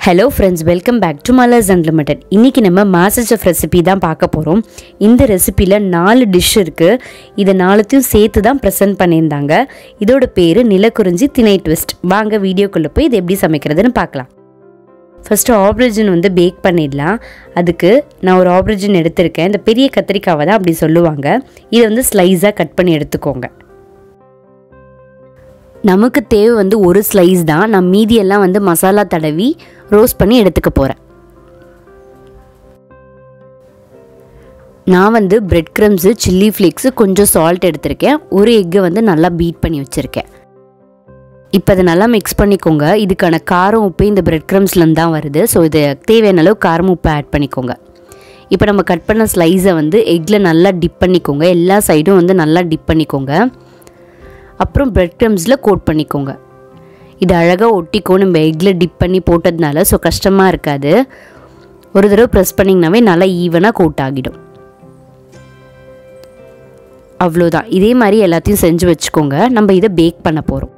hello friends welcome back to Malar's unlimited இன்றைக்கி நம்ம master chef recipe தான் பார்க்க போகிறோம் இந்த ரெசிப்பியில் நாலு டிஷ் இருக்குது இதை நாலுத்தையும் சேர்த்து தான் ப்ரெசென்ட் பண்ணியிருந்தாங்க இதோட பேர் நிலக்குறிஞ்சி திணை ட்விஸ்ட் வாங்க வீடியோக்குள்ளே போய் இது எப்படி சமைக்கிறதுன்னு பார்க்கலாம் ஃபஸ்ட்டு ஆப்ரிஜின் வந்து பேக் பண்ணிடலாம் அதுக்கு நான் ஒரு ஆப்ரிஜின் எடுத்திருக்கேன் இந்த பெரிய கத்திரிக்காவை தான் அப்படி சொல்லுவாங்க இதை வந்து ஸ்லைஸாக கட் பண்ணி எடுத்துக்கோங்க நமக்கு தேவை வந்து ஒரு ஸ்லைஸ் தான் நான் மீதியெல்லாம் வந்து மசாலா தடவி ரோஸ்ட் பண்ணி எடுத்துக்க போகிறேன் நான் வந்து பிரெட் க்ரம்ஸு சில்லி ஃப்ளேக்ஸு கொஞ்சம் சால்ட் எடுத்திருக்கேன் ஒரு எக்கை வந்து நல்லா பீட் பண்ணி வச்சுருக்கேன் இப்போ அதை நல்லா மிக்ஸ் பண்ணிக்கோங்க இதுக்கான காரம் உப்பு இந்த பிரெட் க்ரம்ஸ்லேருந்து தான் வருது ஸோ இது தேவையான அளவு காரம் உப்பு ஆட் பண்ணிக்கோங்க இப்போ நம்ம கட் பண்ண ஸ்லைஸை வந்து எக்கில் நல்லா டிப் பண்ணிக்கோங்க எல்லா சைடும் வந்து நல்லா டிப் பண்ணிக்கோங்க அப்புறம் பிரெட் க்ரம்ஸில் கோட் பண்ணிக்கோங்க இது அழகாக ஒட்டிக்கோ நம்ம எக்கில் டிப் பண்ணி போட்டதுனால ஸோ கஷ்டமாக இருக்காது ஒரு தடவை ப்ரெஸ் பண்ணிங்கனாவே நல்லா ஈவனாக கோட் ஆகிடும் அவ்வளோதான் இதே மாதிரி எல்லாத்தையும் செஞ்சு வச்சுக்கோங்க நம்ம இதை பேக் பண்ண போகிறோம்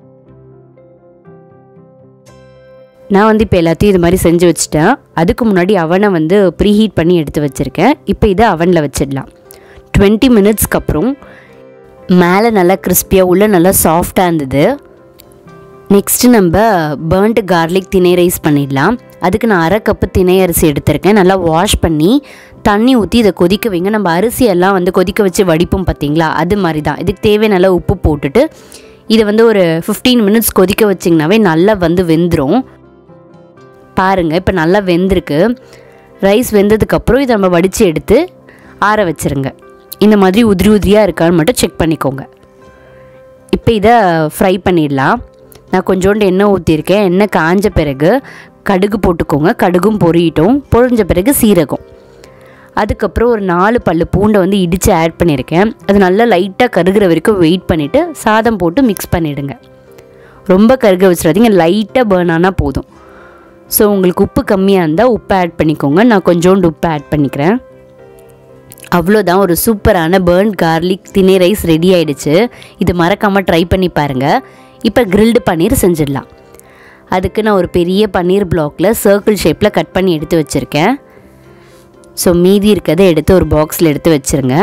நான் வந்து இப்போ எல்லாத்தையும் இது மாதிரி செஞ்சு வச்சுட்டேன் அதுக்கு முன்னாடி அவனை வந்து ப்ரீஹீட் பண்ணி எடுத்து வச்சுருக்கேன் இப்போ இதை அவனில் வச்சிடலாம் டுவெண்ட்டி மினிட்ஸ்க்கு அப்புறம் மேலே நல்லா கிறிஸ்பியாக உள்ள நல்லா சாஃப்டாக இருந்தது நெக்ஸ்ட்டு நம்ம பேர்ன்ட் கார்லிக் திணை ரைஸ் பண்ணிடலாம் அதுக்கு நான் அரை கப்பு திணை அரிசி எடுத்திருக்கேன் நல்லா வாஷ் பண்ணி தண்ணி ஊற்றி இதை கொதிக்க வைங்க நம்ம அரிசியெல்லாம் வந்து கொதிக்க வச்சு வடிப்போம் பார்த்தீங்களா அது மாதிரி தான் இதுக்கு தேவையான நல்லா உப்பு போட்டுட்டு இதை வந்து ஒரு ஃபிஃப்டீன் மினிட்ஸ் கொதிக்க வச்சிங்கனாவே நல்லா வந்து வெந்துடும் பாருங்கள் இப்போ நல்லா வெந்திருக்கு ரைஸ் வெந்ததுக்கப்புறம் இதை நம்ம வடித்து எடுத்து ஆற வச்சுருங்க இந்த மாதிரி உதிரி உதிரியாக இருக்கான்னு மட்டும் செக் பண்ணிக்கோங்க இப்போ இதை ஃப்ரை பண்ணிடலாம் நான் கொஞ்சோண்டு எண்ணெய் ஊற்றிருக்கேன் எண்ணெய் காஞ்ச பிறகு கடுகு போட்டுக்கோங்க கடுகும் பொரியட்டும் பொரிஞ்ச பிறகு சீரகம் அதுக்கப்புறம் ஒரு நாலு பல்லு பூண்டை வந்து இடித்து ஆட் பண்ணியிருக்கேன் அது நல்லா லைட்டாக கருகிற வரைக்கும் வெயிட் பண்ணிவிட்டு சாதம் போட்டு மிக்ஸ் பண்ணிவிடுங்க ரொம்ப கருக வச்சிடாதீங்க லைட்டாக பேர்ன் ஆனால் போதும் ஸோ உங்களுக்கு உப்பு கம்மியாக இருந்தால் உப்பு ஆட் பண்ணிக்கோங்க நான் கொஞ்சோண்டு உப்பு ஆட் பண்ணிக்கிறேன் அவ்வளோதான் ஒரு சூப்பரான பேர்ன் கார்லிக் திணை ரைஸ் ரெடி ஆயிடுச்சு இது மறக்காமல் ட்ரை பண்ணி பாருங்கள் இப்போ கிரில்டு பன்னீர் செஞ்சிடலாம் அதுக்கு நான் ஒரு பெரிய பன்னீர் பிளாக்ல சர்க்கிள் ஷேப்பில் கட் பண்ணி எடுத்து வச்சுருக்கேன் ஸோ மீதி இருக்கிறத எடுத்து ஒரு பாக்ஸில் எடுத்து வச்சுருங்க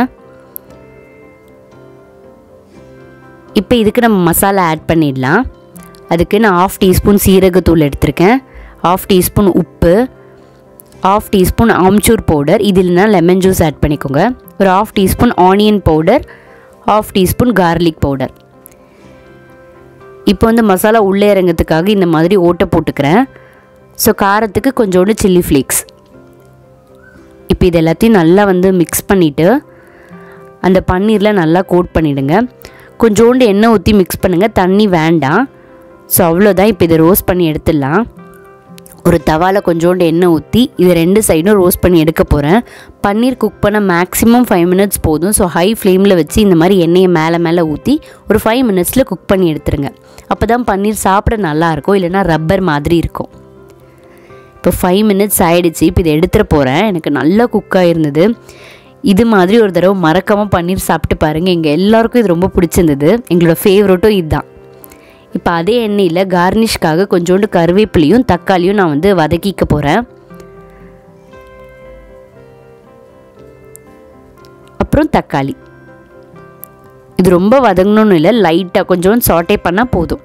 இப்போ இதுக்கு நம்ம மசாலா ஆட் பண்ணிடலாம் அதுக்கு நான் ஆஃப் டீஸ்பூன் சீரகத்தூள் எடுத்திருக்கேன் ஆஃப் டீஸ்பூன் உப்பு ஆஃப் டீஸ்பூன் ஆம்ச்சூர் பவுடர் இது இல்லைனா லெமன் ஜூஸ் ஆட் பண்ணிக்கோங்க ஒரு half teaspoon onion powder half teaspoon garlic powder இப்போ வந்து மசாலா உள்ளே இறங்கிறதுக்காக இந்த மாதிரி ஓட்டை போட்டுக்கிறேன் ஸோ காரத்துக்கு கொஞ்சோண்டு சில்லி ஃப்ளேக்ஸ் இப்போ இது எல்லாத்தையும் நல்லா வந்து மிக்ஸ் பண்ணிவிட்டு அந்த பன்னீரில் நல்லா கோட் பண்ணிவிடுங்க கொஞ்சோண்டு எண்ணெய் ஊற்றி மிக்ஸ் பண்ணுங்கள் தண்ணி வேண்டாம் ஸோ அவ்வளோதான் இப்போ இதை ரோஸ்ட் பண்ணி எடுத்துடலாம் ஒரு தவாவில் கொஞ்சோண்டு எண்ணெய் ஊற்றி இது ரெண்டு சைடும் ரோஸ்ட் பண்ணி எடுக்க போகிறேன் பன்னீர் குக் பண்ண மேக்ஸிமம் ஃபைவ் மினிட்ஸ் போதும் ஸோ ஹை ஃப்ளேமில் வச்சு இந்த மாதிரி எண்ணெயை மேலே மேலே ஊற்றி ஒரு ஃபைவ் மினிட்ஸில் குக் பண்ணி எடுத்துருங்க அப்போ தான் பன்னீர் சாப்பிட நல்லாயிருக்கும் இல்லைனா ரப்பர் மாதிரி இருக்கும் இப்போ ஃபைவ் மினிட்ஸ் ஆகிடுச்சு இப்போ இதை எடுத்துகிட்டு போகிறேன் எனக்கு நல்லா குக் ஆகிருந்தது இது மாதிரி ஒரு தடவை மறக்காமல் பன்னீர் சாப்பிட்டு பாருங்கள் எங்கள் எல்லாருக்கும் இது ரொம்ப பிடிச்சிருந்தது எங்களோட ஃபேவரட்டும் இதுதான் இப்போ அதே எண்ணெயில் கார்னிஷ்காக கொஞ்சோண்டு கருவேப்பிலையும் தக்காளியும் நான் வந்து வதக்கிக்க போகிறேன் அப்புறம் தக்காளி இது ரொம்ப வதங்கணும்னு இல்லை லைட்டாக கொஞ்சோண்டு சாட்டே பண்ணால் போதும்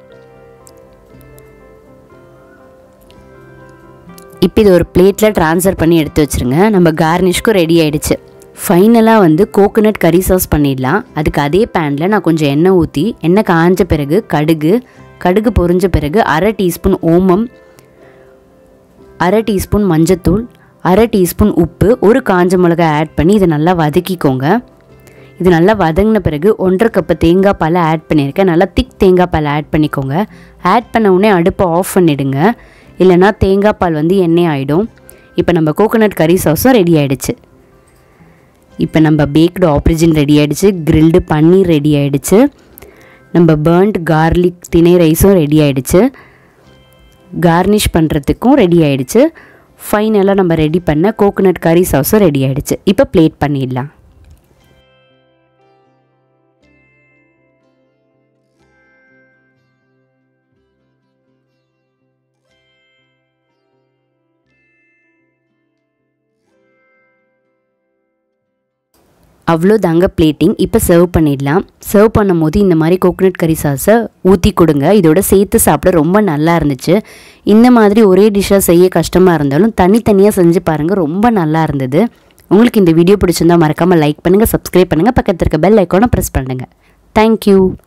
இப்போ இது ஒரு பிளேட்டில் ட்ரான்ஸ்ஃபர் பண்ணி எடுத்து வச்சுருங்க நம்ம கார்னிஷ்க்கும் ரெடி ஆகிடுச்சு ஃபைனலாக வந்து கோகோனட் கறி சாஸ் பண்ணிடலாம் அதுக்கு அதே பேனில் நான் கொஞ்சம் எண்ணெய் ஊற்றி எண்ணெய் காஞ்ச பிறகு கடுகு கடுகு பொரிஞ்ச பிறகு அரை டீஸ்பூன் ஓமம் அரை டீஸ்பூன் மஞ்சத்தூள் அரை டீஸ்பூன் உப்பு ஒரு காஞ்ச மிளகாய் ஆட் பண்ணி இதை நல்லா வதக்கிக்கோங்க இது நல்லா வதங்கின பிறகு ஒன்றரை கப்பு தேங்காய் பாலை ஆட் பண்ணியிருக்கேன் நல்லா திக் தேங்காய் பால் ஆட் பண்ணிக்கோங்க ஆட் பண்ண உடனே அடுப்பை ஆஃப் பண்ணிவிடுங்க இல்லைனா தேங்காய் பால் வந்து எண்ணெய் ஆகிடும் இப்போ நம்ம கோகோனட் கறி சாஸும் ரெடி ஆகிடுச்சு இப்போ நம்ம பேக்டு ஆப்ரிஜின் ரெடி ஆகிடுச்சு கிரில்டு பன்னீர் ரெடி ஆகிடுச்சு நம்ம பேர்ன்ட் கார்லிக் திணை ரைஸும் ரெடி ஆகிடுச்சு கார்னிஷ் பண்ணுறதுக்கும் ரெடி ஆகிடுச்சு ஃபைனலாக நம்ம ரெடி பண்ண கோகோனட் கறி சாஸும் ரெடி ஆகிடுச்சு இப்போ பிளேட் பண்ணிடலாம் அவ்வளோ தாங்க பிளேட்டிங் இப்போ சர்வ் பண்ணிடலாம் சர்வ் பண்ணும்போது இந்த மாதிரி கோகனட் கறி சாஸை ஊற்றி கொடுங்க இதோட சேர்த்து சாப்பிட ரொம்ப நல்லா இருந்துச்சு இந்த மாதிரி ஒரே டிஷ்ஷாக செய்ய கஷ்டமாக இருந்தாலும் தனித்தனியாக செஞ்சு பாருங்கள் ரொம்ப நல்லா இருந்தது உங்களுக்கு இந்த வீடியோ பிடிச்சிருந்தா மறக்காமல் லைக் பண்ணுங்கள் சப்ஸ்கிரைப் பண்ணுங்கள் பக்கத்தில் இருக்க பெல் ஐக்கானை ப்ரெஸ் பண்ணுங்கள் தேங்க்யூ